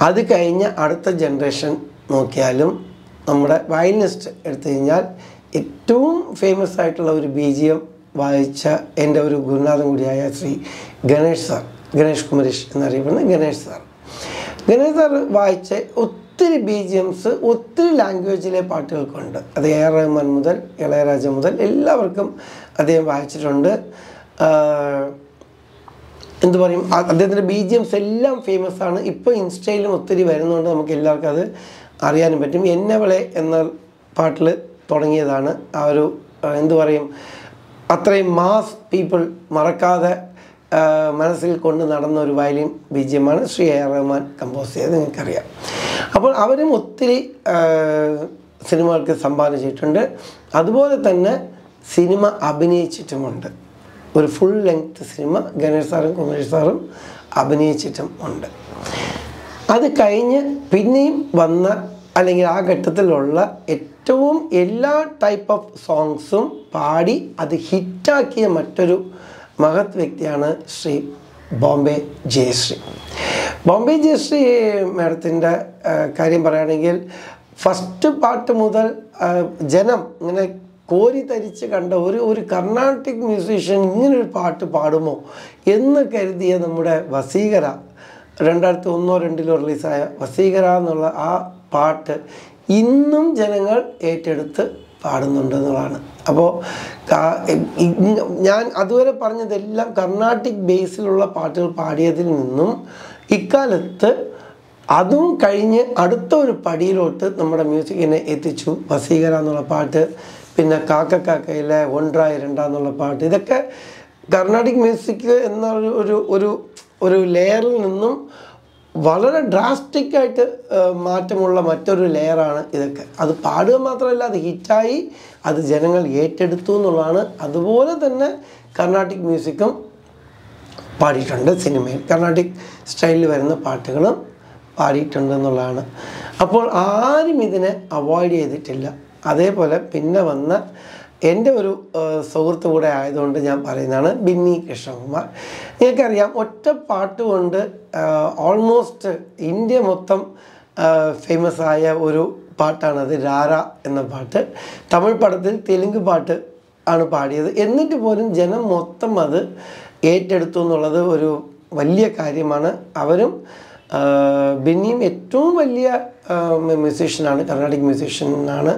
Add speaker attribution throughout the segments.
Speaker 1: അത് കഴിഞ്ഞ് അടുത്ത ജനറേഷൻ നോക്കിയാലും നമ്മുടെ വയലിനിസ്റ്റ് എടുത്തു കഴിഞ്ഞാൽ ഏറ്റവും ഫേമസ് ആയിട്ടുള്ള ഒരു ബി ജി എം വായിച്ച എൻ്റെ ഒരു ഗുരുനാഥൻ കൂടിയായ ശ്രീ ഗണേഷ് സാർ ഗണേഷ് കുമരേഷ് എന്നറിയപ്പെടുന്ന ഗണേഷ് സാർ ഗണേഷ് സാർ വായിച്ച ഒത്തിരി ബി ജി എംസ് ഒത്തിരി ലാംഗ്വേജിലെ പാട്ടുകൾക്കുണ്ട് അത് എ ആർ റഹ്മാൻ മുതൽ ഇളയരാജ മുതൽ എല്ലാവർക്കും അദ്ദേഹം വായിച്ചിട്ടുണ്ട് ആഹ് എന്ത് പറയും ആ- അദ്ദേഹത്തിൻ്റെ ബി ജി എംസ് എല്ലാം ഫേമസ് ആണ് ഇപ്പോൾ ഇൻസ്റ്റയിലും ഒത്തിരി വരുന്നതുകൊണ്ട് നമുക്ക് എല്ലാവർക്കും അത് അറിയാനും പറ്റും എന്നവളെ എന്ന പാട്ടിൽ തുടങ്ങിയതാണ് ആ ഒരു ആ, എന്ത് പറയും അത്രയും മാസ് പീപ്പിൾ മറക്കാതെ ആ, മനസ്സിൽ കൊണ്ട് നടന്ന ഒരു വയലിൻ ബി ജി എമ്മാണ് Shri A R Rahman compose ചെയ്തത് നിങ്ങൾക്കറിയാം അപ്പോൾ അവരും ഒത്തിരി ആ, സിനിമകൾക്ക് സംഭാവന ചെയ്തിട്ടുണ്ട് അതുപോലെ തന്നെ സിനിമ അഭിനയിച്ചിട്ടുമുണ്ട് ഒരു ഫുൾ ലെങ്ത് സിനിമ ഗണേഷ് സാറും കുമരേഷ് സാറും അഭിനയിച്ചിട്ടും ഉണ്ട് അത് കഴിഞ്ഞ് പിന്നെയും വന്ന അല്ലെങ്കിൽ ആ ഘട്ടത്തിലുള്ള ഏറ്റവും എല്ലാ ടൈപ്പ് ഓഫ് സോങ്സും പാടി അത് ഹിറ്റാക്കിയ മറ്റൊരു മഹത് വ്യക്തിയാണ് ശ്രീ ബോംബെ ജയശ്രീ ബോംബെ ജയശ്രീ മാഡത്തിൻ്റെ കാര്യം പറയുകയാണെങ്കിൽ ഫസ്റ്റ് പാട്ട് മുതൽ ആ, ജനം ഇങ്ങനെ കോരി തരിച്ച് കണ്ട ഒരു ഒരു കർണാട്ടിക് മ്യൂസീഷ്യൻ ഇങ്ങനൊരു പാട്ട് പാടുമോ എന്ന് കരുതിയ നമ്മുടെ വസീകര രണ്ടായിരത്തി ഒന്നോ രണ്ടിലോ റിലീസായ വസീകര എന്നുള്ള ആ പാട്ട് ഇന്നും ജനങ്ങൾ ഏറ്റെടുത്ത് പാടുന്നുണ്ട് എന്നുള്ളതാണ് അപ്പോൾ ഞാൻ അതുവരെ പറഞ്ഞതെല്ലാം കർണാട്ടിക് ബേസിലുള്ള പാട്ടുകൾ പാടിയതിൽ നിന്നും ഇക്കാലത്ത് അതും കഴിഞ്ഞ് അടുത്ത ഒരു പടിയിലോട്ട് നമ്മുടെ മ്യൂസിക്കിനെ എത്തിച്ചു വസീകര എന്നുള്ള പാട്ട് പിന്നെ കാക്ക കാക്കയിലെ ഒൻട്രായി രണ്ടാന്നുള്ള പാട്ട് ഇതൊക്കെ കർണാടിക് മ്യൂസിക് എന്ന ഒരു ഒരു ഒരു ഒരു ലെയറിൽ നിന്നും വളരെ ഡ്രാസ്റ്റിക് ആയിട്ട് ആ, മാറ്റമുള്ള മറ്റൊരു ലെയറാണ് ഇതൊക്കെ അത് പാടുക മാത്രമല്ല അത് ഹിറ്റായി അത് ജനങ്ങൾ ഏറ്റെടുത്തു എന്നുള്ളതാണ് അതുപോലെ തന്നെ കർണാട്ടിക് മ്യൂസിക്കും പാടിയിട്ടുണ്ട് സിനിമയിൽ കർണാട്ടിക് സ്റ്റൈലിൽ വരുന്ന പാട്ടുകളും പാടിയിട്ടുണ്ട് എന്നുള്ളതാണ് അപ്പോൾ ആരും ഇതിനെ അവോയ്ഡ് ചെയ്തിട്ടില്ല അതേപോലെ പിന്നെ വന്ന എൻ്റെ ഒരു ആ, സുഹൃത്ത് കൂടെ ആയതുകൊണ്ട് ഞാൻ പറയുന്നതാണ് ബിന്നി കൃഷ്ണകുമാർ നിങ്ങൾക്കറിയാം ഒറ്റ പാട്ട് കൊണ്ട് ഓൾമോസ്റ്റ് ഇന്ത്യ മൊത്തം ഫേമസ് ആയ ഒരു പാട്ടാണത് രാര എന്ന പാട്ട് തമിഴ് പടത്തിൽ തെലുങ്ക് പാട്ട് ആണ് പാടിയത് എന്നിട്ട് പോലും ജനം മൊത്തം അത് ഏറ്റെടുത്തു എന്നുള്ളത് ഒരു വലിയ കാര്യമാണ് അവരും ആ, ബിന്നിയും ഏറ്റവും വലിയ മ്യൂസീഷ്യനാണ് കർണാടിക് മ്യൂസീഷ്യനാണ്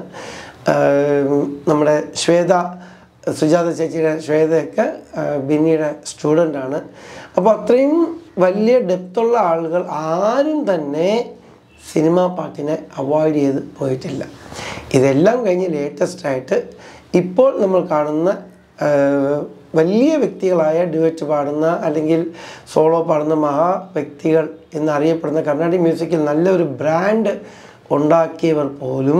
Speaker 1: നമ്മുടെ ശ്വേത സുജാത ചേച്ചിയുടെ ശ്വേതയൊക്കെ ആ, ബിന്നിയുടെ സ്റ്റുഡൻ്റാണ് അപ്പോൾ അത്രയും വലിയ ഡെപ്തുള്ള ആളുകൾ ആരും തന്നെ സിനിമാ പാട്ടിനെ അവോയ്ഡ് ചെയ്ത് പോയിട്ടില്ല ഇതെല്ലാം കഴിഞ്ഞ് ലേറ്റസ്റ്റ് ആയിട്ട് ഇപ്പോൾ നമ്മൾ കാണുന്ന ആ, വലിയ വ്യക്തികളായ ഡ്യുവറ്റ് പാടുന്ന അല്ലെങ്കിൽ സോളോ പാടുന്ന മഹാ വ്യക്തികൾ എന്നറിയപ്പെടുന്ന കർണാടിക് മ്യൂസിക്കിൽ നല്ലൊരു ബ്രാൻഡ് ഉണ്ടാക്കിയവർ പോലും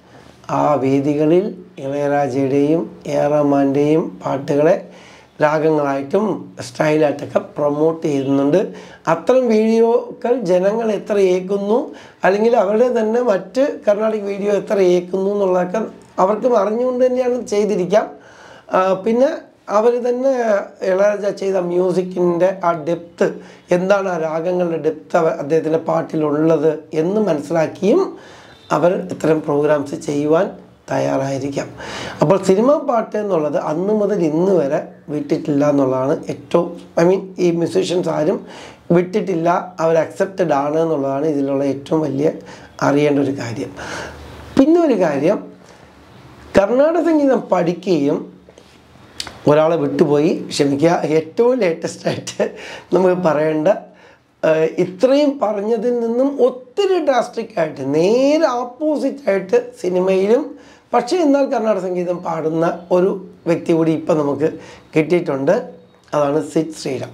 Speaker 1: ആ വേദികളിൽ ഇളയരാജയുടെയും എ ആർ റഹ്മാൻ്റെയും പാട്ടുകളെ രാഗങ്ങളായിട്ടും സ്റ്റൈലായിട്ടൊക്കെ പ്രൊമോട്ട് ചെയ്യുന്നുണ്ട് അത്തരം വീഡിയോകൾ ജനങ്ങൾ എത്ര ഏൽക്കുന്നു അല്ലെങ്കിൽ അവരുടെ തന്നെ മറ്റ് കർണാടിക് വീഡിയോ എത്ര ഏൽക്കുന്നു എന്നുള്ളതൊക്കെ അവർക്കും അറിഞ്ഞുകൊണ്ട് തന്നെയാണ് ചെയ്തിരിക്കാം ആ, പിന്നെ അവർ തന്നെ ഇളയരാജ ചെയ്ത മ്യൂസിക്കിൻ്റെ ആ ഡെപ്ത്ത് എന്താണ് ആ രാഗങ്ങളുടെ ഡെപ്ത്ത് അദ്ദേഹത്തിൻ്റെ പാട്ടിലുള്ളത് എന്ന് മനസ്സിലാക്കിയും അവർ ഇത്തരം പ്രോഗ്രാംസ് ചെയ്യുവാൻ തയ്യാറായിരിക്കാം അപ്പോൾ സിനിമ പാട്ട് എന്നുള്ളത് അന്ന് മുതൽ ഇന്ന് വരെ വിട്ടിട്ടില്ല എന്നുള്ളതാണ് ഏറ്റവും ഐ മീൻ ഈ മ്യൂസീഷ്യൻസ് ആരും വിട്ടിട്ടില്ല അവർ അക്സെപ്റ്റഡ് ആണ് എന്നുള്ളതാണ് ഇതിലുള്ള ഏറ്റവും വലിയ അറിയേണ്ട ഒരു കാര്യം പിന്നെ ഒരു കാര്യം കർണാടക സംഗീതം പഠിക്കുകയും ഒരാളെ വിട്ടുപോയി ക്ഷമിക്കുക ഏറ്റവും ലേറ്റസ്റ്റ് ആയിട്ട് നമുക്ക് പറയേണ്ട ഏഹ്, ഇത്രയും പറഞ്ഞതിൽ നിന്നും ഒത്തിരി ഡ്രാസ്റ്റിക് ആയിട്ട് നേരെ ഓപ്പോസിറ്റ് ആയിട്ട് സിനിമയിലും പക്ഷേ എന്നാൽ കർണാടക സംഗീതം പാടുന്ന ഒരു വ്യക്തി കൂടി ഇപ്പം നമുക്ക് കിട്ടിയിട്ടുണ്ട് അതാണ് സിദ് ശ്രീറാം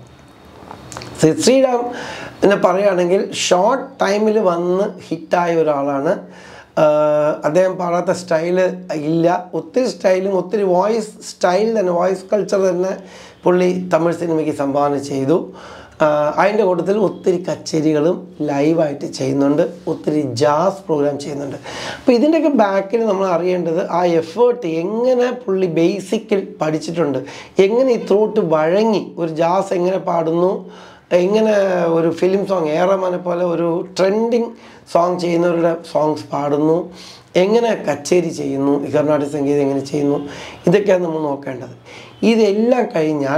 Speaker 1: സിദ് ശ്രീറാം എന്ന് പറയുകയാണെങ്കിൽ ഷോർട്ട് ടൈമിൽ വന്ന് ഹിറ്റായ ഒരാളാണ് ആഹ് അദ്ദേഹം പാടാത്ത സ്റ്റൈല് ഇല്ല ഒത്തിരി സ്റ്റൈലും ഒത്തിരി വോയിസ് സ്റ്റൈൽ തന്നെ വോയിസ് കൾച്ചർ തന്നെ പുള്ളി തമിഴ് സിനിമയ്ക്ക് സംഭാവന ചെയ്തു ആഹ് അതിൻ്റെ കൂട്ടത്തിൽ ഒത്തിരി കച്ചേരികളും ലൈവായിട്ട് ചെയ്യുന്നുണ്ട് ഒത്തിരി ജാസ് പ്രോഗ്രാം ചെയ്യുന്നുണ്ട് അപ്പോൾ ഇതിൻ്റെയൊക്കെ ബാക്കിൽ നമ്മൾ അറിയേണ്ടത് ആ എഫേർട്ട് എങ്ങനെ പുള്ളി ബേസിക്കിൽ പഠിച്ചിട്ടുണ്ട് എങ്ങനെ ഈ ത്രോട്ട് വഴങ്ങി ഒരു ജാസ് എങ്ങനെ പാടുന്നു ഇങ്ങനെ ഒരു ഫിലിം സോങ് ഏറെമാനെ പോലെ ഒരു ട്രെൻഡിങ് സോങ് ചെയ്യുന്നവരുടെ സോങ്സ് പാടുന്നു എങ്ങനെ കച്ചേരി ചെയ്യുന്നു ഈ കർണാടക സംഗീതം എങ്ങനെ ചെയ്യുന്നു ഇതൊക്കെയാണ് നമ്മൾ നോക്കേണ്ടത് ഇതെല്ലാം കഴിഞ്ഞാൽ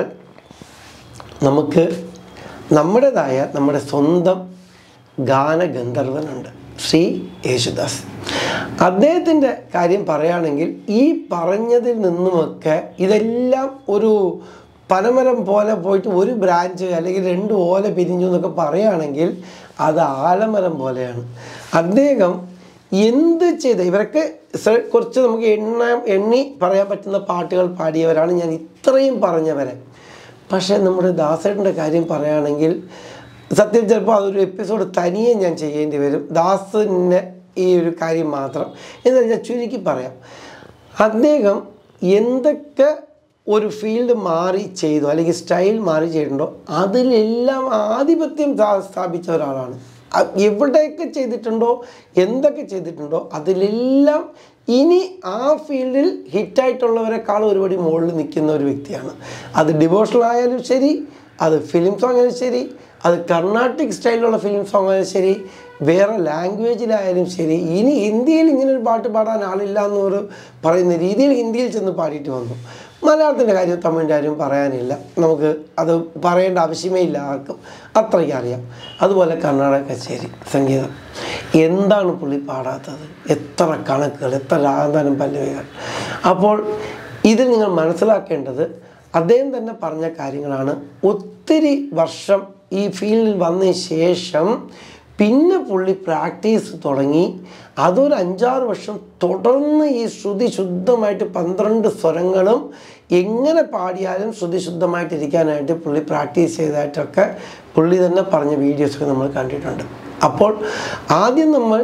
Speaker 1: നമുക്ക് നമ്മുടേതായ നമ്മുടെ സ്വന്തം ഗാനഗന്ധർവനുണ്ട് ശ്രീ യേശുദാസ് അദ്ദേഹത്തിൻ്റെ കാര്യം പറയുകയാണെങ്കിൽ ഈ പറഞ്ഞതിൽ നിന്നുമൊക്കെ ഇതെല്ലാം ഒരു പനമരം പോലെ പോയിട്ട് ഒരു ബ്രാഞ്ച് അല്ലെങ്കിൽ രണ്ട് ഓല പിരിഞ്ഞു എന്നൊക്കെ പറയുകയാണെങ്കിൽ അത് ആലമരം പോലെയാണ് അദ്ദേഹം എന്ത് ചെയ്ത് ഇവരൊക്കെ സ- കുറച്ച് നമുക്ക് എണ്ണ എണ്ണി പറയാൻ പറ്റുന്ന പാട്ടുകൾ പാടിയവരാണ് ഞാൻ ഇത്രയും പറഞ്ഞവരെ പക്ഷേ നമ്മുടെ ദാസേട്ടൻ്റെ കാര്യം പറയുകയാണെങ്കിൽ സത്യം ചിലപ്പോൾ അതൊരു എപ്പിസോഡ് തനിയെ ഞാൻ ചെയ്യേണ്ടി വരും ദാസിൻ്റെ ഈ ഒരു കാര്യം മാത്രം എന്നാൽ ഞാൻ ചുരുക്കി പറയാം അദ്ദേഹം എന്തൊക്കെ ഒരു ഫീൽഡ് മാറി ചെയ്തു അല്ലെങ്കിൽ സ്റ്റൈൽ മാറി ചെയ്തിട്ടുണ്ടോ അതിലെല്ലാം ആധിപത്യം സ്ഥാ- സ്ഥാപിച്ച ഒരാളാണ് അ- എവിടെയൊക്കെ ചെയ്തിട്ടുണ്ടോ എന്തൊക്കെ ചെയ്തിട്ടുണ്ടോ അതിലെല്ലാം ഇനി ആ ഫീൽഡിൽ ഹിറ്റായിട്ടുള്ളവരെക്കാളും ഒരുപടി മുകളിൽ നിൽക്കുന്ന ഒരു വ്യക്തിയാണ് അത് ഡിവോഷണൽ ആയാലും ശരി അത് ഫിലിം സോങ് ആയാലും ശരി അത് കർണാട്ടിക് സ്റ്റൈലിലുള്ള ഫിലിം സോങ് ആയാലും ശരി വേറെ ലാംഗ്വേജിലായാലും ശരി ഇനി ഹിന്ദിയിൽ ഇങ്ങനെ ഒരു പാട്ട് പാടാൻ ആളില്ല എന്നൊരു പറയുന്ന രീതിയിൽ ഹിന്ദിയിൽ ചെന്ന് പാടിയിട്ട് വന്നു മലയാളത്തിൻ്റെ കാര്യം തമിഴിൻ്റെ കാര്യം പറയാനില്ല നമുക്ക് അത് പറയേണ്ട ആവശ്യമേ ഇല്ല ആർക്കും അത്രയ്ക്ക് അറിയാം അതുപോലെ കർണാടക കച്ചേരി സംഗീതം എന്താണ് പുള്ളി പാടാത്തത് എത്ര കണക്കുകൾ എത്ര രാഗാന്തരം പല്ലവികൾ അപ്പോൾ ഇതിൽ നിങ്ങൾ മനസ്സിലാക്കേണ്ടത് അദ്ദേഹം തന്നെ പറഞ്ഞ കാര്യങ്ങളാണ് ഒത്തിരി വർഷം ഈ ഫീൽഡിൽ വന്നതിന് ശേഷം പിന്നെ പുള്ളി പ്രാക്ടീസ് തുടങ്ങി അതൊരു അഞ്ചാറ് വർഷം തുടർന്ന് ഈ ശ്രുതി ശുദ്ധമായിട്ട് പന്ത്രണ്ട് സ്വരങ്ങളും എങ്ങനെ പാടിയാലും ശ്രുതി ശുദ്ധമായിട്ടിരിക്കാനായിട്ട് പുള്ളി പ്രാക്ടീസ് ചെയ്തതായിട്ടൊക്കെ പുള്ളി തന്നെ പറഞ്ഞ വീഡിയോസൊക്കെ നമ്മൾ കണ്ടിട്ടുണ്ട് അപ്പോൾ ആദ്യം നമ്മൾ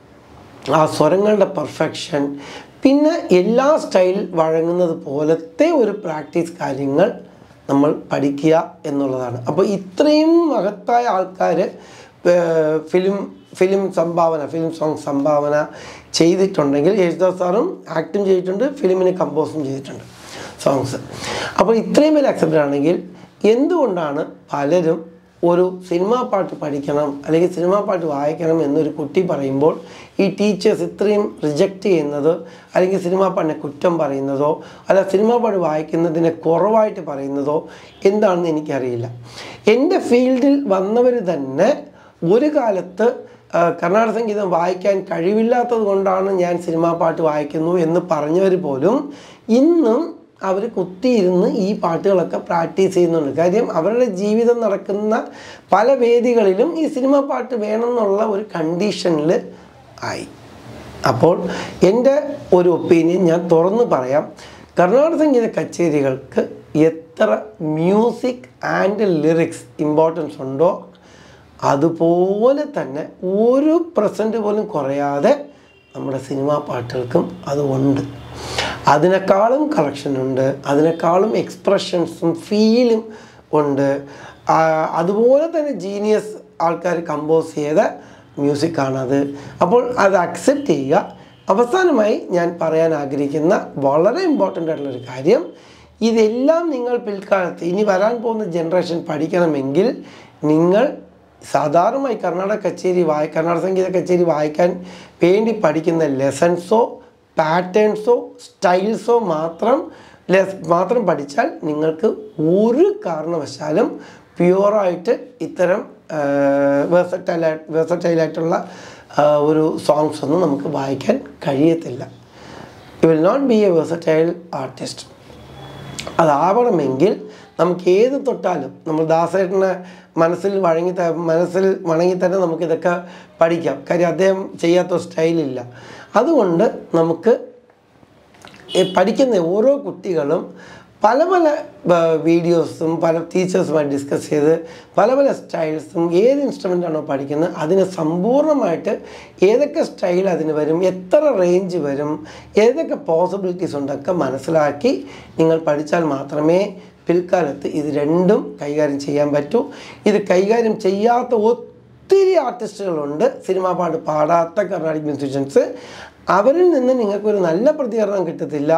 Speaker 1: ആ സ്വരങ്ങളുടെ പെർഫെക്ഷൻ പിന്നെ എല്ലാ സ്റ്റൈൽ വഴങ്ങുന്നത് പോലത്തെ ഒരു പ്രാക്ടീസ് കാര്യങ്ങൾ നമ്മൾ പഠിക്കുക എന്നുള്ളതാണ് അപ്പോൾ ഇത്രയും മഹത്തായ ആൾക്കാർ ഫിലിം ഫിലിം സംഭാവന ഫിലിം സോങ് സംഭാവന ചെയ്തിട്ടുണ്ടെങ്കിൽ യേശുദാസ് സാറും ആക്ടും ചെയ്തിട്ടുണ്ട് ഫിലിമിന് കമ്പോസും ചെയ്തിട്ടുണ്ട് സോങ്സ് അപ്പോൾ ഇത്രയും പേര് അക്സെപ്റ്റ് ആണെങ്കിൽ എന്തുകൊണ്ടാണ് പലരും ഒരു സിനിമാ പാട്ട് പഠിക്കണം അല്ലെങ്കിൽ സിനിമാ പാട്ട് വായിക്കണം എന്നൊരു കുട്ടി പറയുമ്പോൾ ഈ ടീച്ചേഴ്സ് ഇത്രയും റിജക്റ്റ് ചെയ്യുന്നത് അല്ലെങ്കിൽ സിനിമാ പാട്ടിനെ കുറ്റം പറയുന്നതോ അല്ല സിനിമാ പാട്ട് വായിക്കുന്നതിനെ കുറവായിട്ട് പറയുന്നതോ എന്താണെന്ന് എനിക്കറിയില്ല എൻ്റെ ഫീൽഡിൽ വന്നവർ തന്നെ ഒരു കാലത്ത് ആ, കർണാടക സംഗീതം വായിക്കാൻ കഴിവില്ലാത്തത് കൊണ്ടാണ് ഞാൻ സിനിമാ പാട്ട് വായിക്കുന്നു എന്ന് പറഞ്ഞവർ പോലും ഇന്നും അവർ കുത്തിയിരുന്ന് ഈ പാട്ടുകളൊക്കെ പ്രാക്ടീസ് ചെയ്യുന്നുണ്ട് കാര്യം അവരുടെ ജീവിതം നടക്കുന്ന പല വേദികളിലും ഈ സിനിമാ പാട്ട് വേണമെന്നുള്ള ഒരു കണ്ടീഷനിൽ ആയി അപ്പോൾ എൻ്റെ ഒരു ഒപ്പീനിയൻ ഞാൻ തുറന്ന് പറയാം കർണാടക സംഗീത കച്ചേരികൾക്ക് എത്ര മ്യൂസിക് ആൻഡ് ലിറിക്സ് ഇമ്പോർട്ടൻസ് ഉണ്ടോ അതുപോലെ തന്നെ ഒരു പ്രസൻറ്റ് പോലും കുറയാതെ നമ്മുടെ സിനിമാ പാട്ടുകൾക്കും അത് ഉണ്ട് അതിനേക്കാളും കളക്ഷൻ ഉണ്ട് അതിനേക്കാളും എക്സ്പ്രഷൻസും ഫീലും ഉണ്ട് ആ, അതുപോലെ തന്നെ ജീനിയസ് ആൾക്കാർ കമ്പോസ് ചെയ്ത മ്യൂസിക്കാണ് അത് അപ്പോൾ അത് അക്സെപ്റ്റ് ചെയ്യുക അവസാനമായി ഞാൻ പറയാൻ ആഗ്രഹിക്കുന്ന വളരെ ഇമ്പോർട്ടൻ്റ് ആയിട്ടുള്ളൊരു കാര്യം ഇതെല്ലാം നിങ്ങൾ പിൽക്കാലത്ത് ഇനി വരാൻ പോകുന്ന ജനറേഷൻ പഠിക്കണമെങ്കിൽ നിങ്ങൾ സാധാരണമായി കർണാടക കച്ചേരി വായി കർണാടക സംഗീത കച്ചേരി വായിക്കാൻ വേണ്ടി പഠിക്കുന്ന ലെസൺസോ പാറ്റേൺസോ സ്റ്റൈൽസോ മാത്രം ലെസ് മാത്രം പഠിച്ചാൽ നിങ്ങൾക്ക് ഒരു കാരണവശാലും പ്യുവറായിട്ട് ഇത്തരം വേഴ്സറ്റൈലായി വേഴ്സറ്റൈലായിട്ടുള്ള ഒരു സോങ്സ് ഒന്നും നമുക്ക് വായിക്കാൻ കഴിയത്തില്ല you will not be a versatile artist അതാവണമെങ്കിൽ നമുക്ക് ഏത് തൊട്ടാലും നമ്മൾ ദാസേട്ടനെ മനസ്സിൽ വഴങ്ങി ത- മനസ്സിൽ വണങ്ങി തന്നെ നമുക്കിതൊക്കെ പഠിക്കാം കാര്യം അദ്ദേഹം ചെയ്യാത്ത സ്റ്റൈലില്ല അതുകൊണ്ട് നമുക്ക് ഈ പഠിക്കുന്ന ഓരോ കുട്ടികളും പല പല വീഡിയോസും പല ടീച്ചേഴ്സുമായി ഡിസ്കസ് ചെയ്ത് പല പല സ്റ്റൈൽസും ഏത് ഇൻസ്ട്രുമെൻ്റാണോ പഠിക്കുന്നത് അതിന് സമ്പൂർണ്ണമായിട്ട് ഏതൊക്കെ സ്റ്റൈൽ അതിന് വരും എത്ര റേഞ്ച് വരും ഏതൊക്കെ പോസിബിലിറ്റീസ് ഉണ്ടൊക്കെ മനസ്സിലാക്കി നിങ്ങൾ പഠിച്ചാൽ മാത്രമേ പിൽക്കാലത്ത് ഇത് രണ്ടും കൈകാര്യം ചെയ്യാൻ പറ്റൂ ഇത് കൈകാര്യം ചെയ്യാത്ത ഒത്തിരി ആർട്ടിസ്റ്റുകളുണ്ട് സിനിമാ പാട്ട് പാടാത്ത കർണാടിക് മ്യൂസീഷ്യൻസ് അവരിൽ നിന്ന് നിങ്ങൾക്കൊരു നല്ല പ്രതികരണം കിട്ടത്തില്ല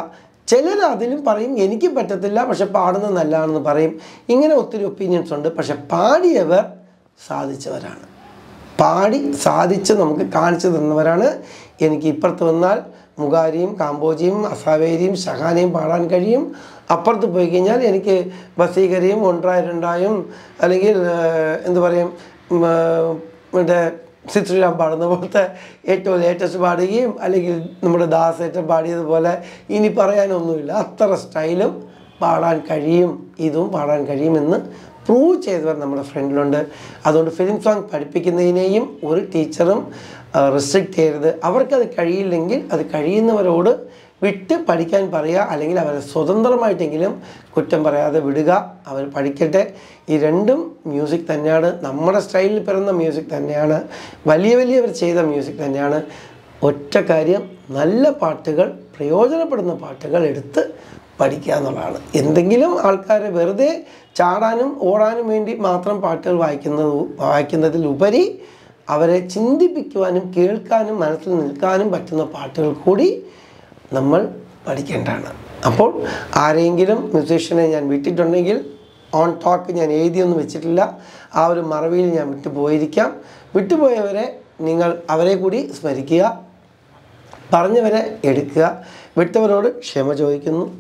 Speaker 1: ചിലർ അതിലും പറയും എനിക്ക് പറ്റത്തില്ല പക്ഷെ പാടുന്നത് നല്ലതാണെന്ന് പറയും ഇങ്ങനെ ഒത്തിരി ഒപ്പീനിയൻസ് ഉണ്ട് പക്ഷെ പാടിയവർ സാധിച്ചവരാണ് പാടി സാധിച്ച് നമുക്ക് കാണിച്ചു തന്നവരാണ് എനിക്ക് ഇപ്പുറത്ത് വന്നാൽ മുഖാരിയും കാമ്പോജിയും അസാവേരിയും ഷഹാനയും പാടാൻ കഴിയും അപ്പുറത്ത് പോയി കഴിഞ്ഞാൽ എനിക്ക് വസീകരയും ഒൻറായ രണ്ടായും അല്ലെങ്കിൽ ഏഹ്, എന്ത് പറയും ഉം, ഏഹ്, മറ്റേ സിത്രിരാം പാടുന്ന പോലത്തെ ഏറ്റവും ലേറ്റസ്റ്റ് പാടുകയും അല്ലെങ്കിൽ നമ്മുടെ ദാസേറ്റം പാടിയതുപോലെ ഇനി പറയാനൊന്നുമില്ല അത്ര സ്റ്റൈലും പാടാൻ കഴിയും ഇതും പാടാൻ കഴിയുമെന്ന് പ്രൂവ് ചെയ്തവർ നമ്മുടെ ഫ്രണ്ടിലുണ്ട് അതുകൊണ്ട് ഫിലിം സോങ് പഠിപ്പിക്കുന്നതിനെയും ഒരു ടീച്ചറും റെസ്ട്രിക്റ്റ് ചെയ്യരുത് അവർക്കത് കഴിയില്ലെങ്കിൽ അത് കഴിയുന്നവരോട് വിട്ട് പഠിക്കാൻ പറയുക അല്ലെങ്കിൽ അവരെ സ്വതന്ത്രമായിട്ടെങ്കിലും കുറ്റം പറയാതെ വിടുക അവർ പഠിക്കട്ടെ ഈ രണ്ടും മ്യൂസിക് തന്നെയാണ് നമ്മുടെ സ്റ്റൈലിൽ പിറന്ന മ്യൂസിക് തന്നെയാണ് വലിയ വലിയവർ ചെയ്ത മ്യൂസിക് തന്നെയാണ് ഒറ്റ കാര്യം നല്ല പാട്ടുകൾ പ്രയോജനപ്പെടുന്ന പാട്ടുകൾ എടുത്ത് പഠിക്കുക എന്നുള്ളതാണ് എന്തെങ്കിലും ആൾക്കാരെ വെറുതെ ചാടാനും ഓടാനും വേണ്ടി മാത്രം പാട്ടുകൾ വായിക്കുന്നത് വായിക്കുന്നതിലുപരി അവരെ ചിന്തിപ്പിക്കുവാനും കേൾക്കാനും മനസ്സിൽ നിൽക്കാനും പറ്റുന്ന പാട്ടുകൾ കൂടി നമ്മൾ പഠിക്കേണ്ടതാണ് അപ്പോൾ ആരെങ്കിലും മ്യൂസീഷ്യനെ ഞാൻ വിട്ടിട്ടുണ്ടെങ്കിൽ ഓൺ ടോക്ക് ഞാൻ എഴുതിയൊന്നും വെച്ചിട്ടില്ല ആ ഒരു മറവിയിൽ ഞാൻ വിട്ടുപോയിരിക്കാം വിട്ടുപോയവരെ നിങ്ങൾ അവരെ കൂടി സ്മരിക്കുക പറഞ്ഞവരെ എടുക്കുക വിട്ടവരോട് ക്ഷമ ചോദിക്കുന്നു